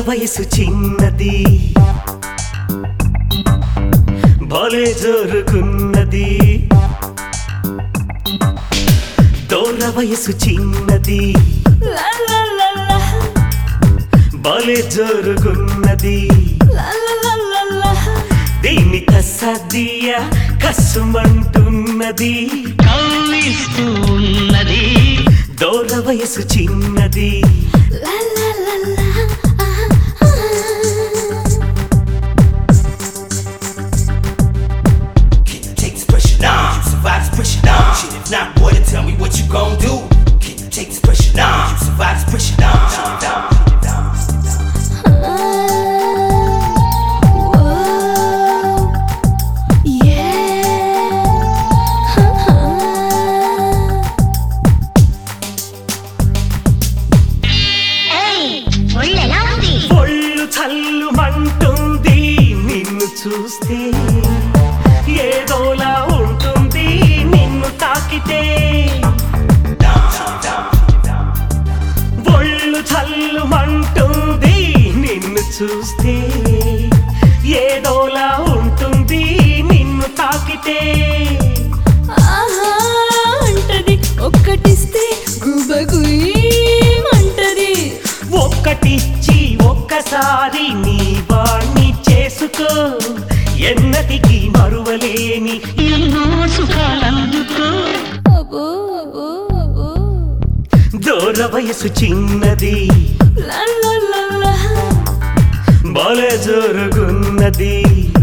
వయసు చిన్నది భలే జరుగున్నది దూర వయసు చిన్నది లా లా లా లా భలే జరుగున్నది లా లా లా లా లా దీన్ని కసదియ కసుమంటున్నది కవ్విస్తూ ఉన్నది దూర వయసు చిన్నది లా లా లా లా ఆ, ఆ. Can you take this pressure now? You survive this pressure now. Shit, if not, boy, then tell me what you gon' do. Can you take this pressure now? You survive this pressure now. Shit, if not, shit, if not, shit, if not. ఒళ్ళెలా ఉంది ఒళ్ళు చల్లుమంటుంది నిన్ను చూస్తే ఏదోలా ఉంటుంది నిన్ను తాకితే ఒళ్ళు చల్లుమంటుంది నిన్ను చూస్తే ఏదోలా ఉంటుంది నిన్ను తాకితే ఆహా అంటది ఒక్కటిస్తే గుబగుయ్యమంటది ఒక్కటిచ్చి ఒక్కసారి నీ వాణ్ణి చేసుకో ఎన్నటికి మరువలేని ఎన్నో సుఖాలందుకో అబ్బో అబ్బో అబ్బో దూర వయసు చిన్నది లా లా లా లా బల జరుగున్నది